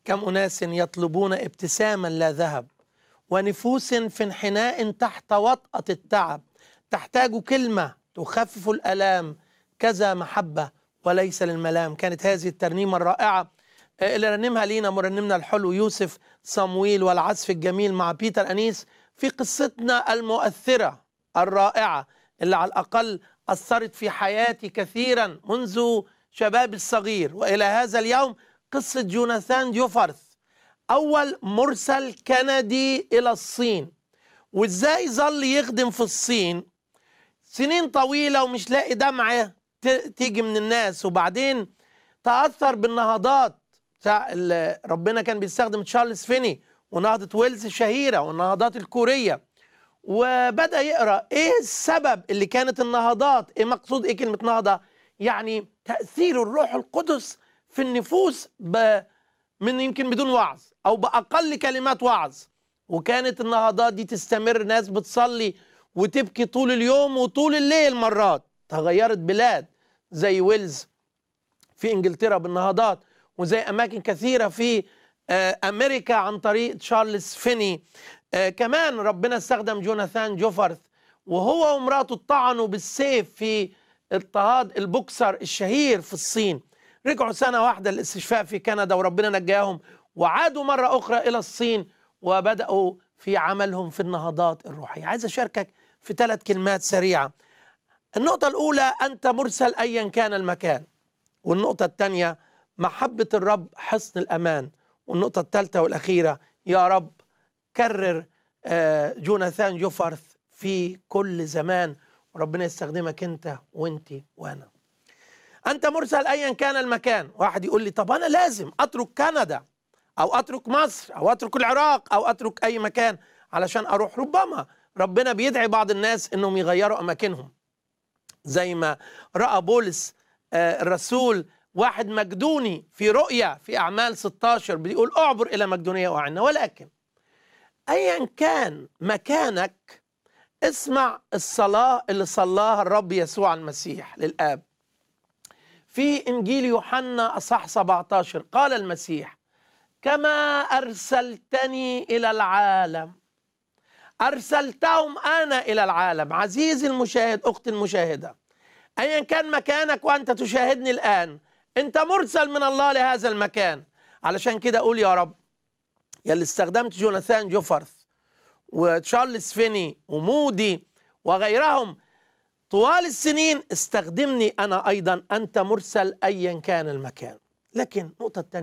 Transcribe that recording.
كم أناس يطلبون ابتساما لا ذهب ونفوس في انحناء تحت وطأة التعب تحتاج كلمة تخفف الألام كذا محبة وليس للملام كانت هذه الترنيمة الرائعة آه، اللي رنمها لينا مرنمنا الحلو يوسف صمويل والعزف الجميل مع بيتر أنيس في قصتنا المؤثرة الرائعة اللي على الأقل أثرت في حياتي كثيرا منذ شبابي الصغير وإلى هذا اليوم قصة جوناثان ديوفرث أول مرسل كندي إلى الصين وإزاي ظل يخدم في الصين سنين طويلة ومش لاقي دمعة ت- تيجي من الناس وبعدين تأثر بالنهضات بتاع ال- ربنا كان بيستخدم تشارلز فيني ونهضة ويلز الشهيرة والنهضات الكورية وبدأ يقرأ إيه السبب اللي كانت النهضات إيه مقصود إيه كلمة نهضة يعني تأثير الروح القدس في النفوس ب... من يمكن بدون وعظ أو بأقل كلمات وعظ وكانت النهضات دي تستمر ناس بتصلي وتبكي طول اليوم وطول الليل مرات تغيرت بلاد زي ويلز في انجلترا بالنهضات وزي اماكن كثيره في آه، امريكا عن طريق تشارلز فيني آه، كمان ربنا استخدم جوناثان جوفرث وهو ومراته طعنوا بالسيف في اضطهاد البوكسر الشهير في الصين رجعوا سنه واحده للاستشفاء في كندا وربنا نجاهم وعادوا مره اخرى الى الصين وبداوا في عملهم في النهضات الروحيه عايز اشاركك في ثلاث كلمات سريعه النقطه الاولى انت مرسل ايا كان المكان والنقطة الثانية محبة الرب حصن الأمان والنقطة الثالثة والأخيرة يا رب كرر آه، جوناثان جوفرث في كل زمان وربنا يستخدمك أنت وأنت وأنا أنت مرسل أيا كان المكان واحد يقول لي طب أنا لازم أترك كندا أو أترك مصر أو أترك العراق أو أترك أي مكان علشان أروح ربما ربنا بيدعي بعض الناس أنهم يغيروا أماكنهم زي ما راى بولس آه، الرسول واحد مقدوني في رؤيا في اعمال 16 بيقول اعبر الى مقدونيه واعنا ولكن ايا كان مكانك اسمع الصلاه اللي صلاها الرب يسوع المسيح للاب في انجيل يوحنا اصح 17 قال المسيح كما ارسلتني الى العالم أرسلتهم أنا إلى العالم عزيزي المشاهد أختي المشاهدة أيا كان مكانك وأنت تشاهدني الآن أنت مرسل من الله لهذا المكان علشان كده أقول يا رب يا اللي استخدمت جوناثان جوفرث وتشارلز فيني ومودي وغيرهم طوال السنين استخدمني أنا أيضا أنت مرسل أيا كان المكان لكن النقطة الثانية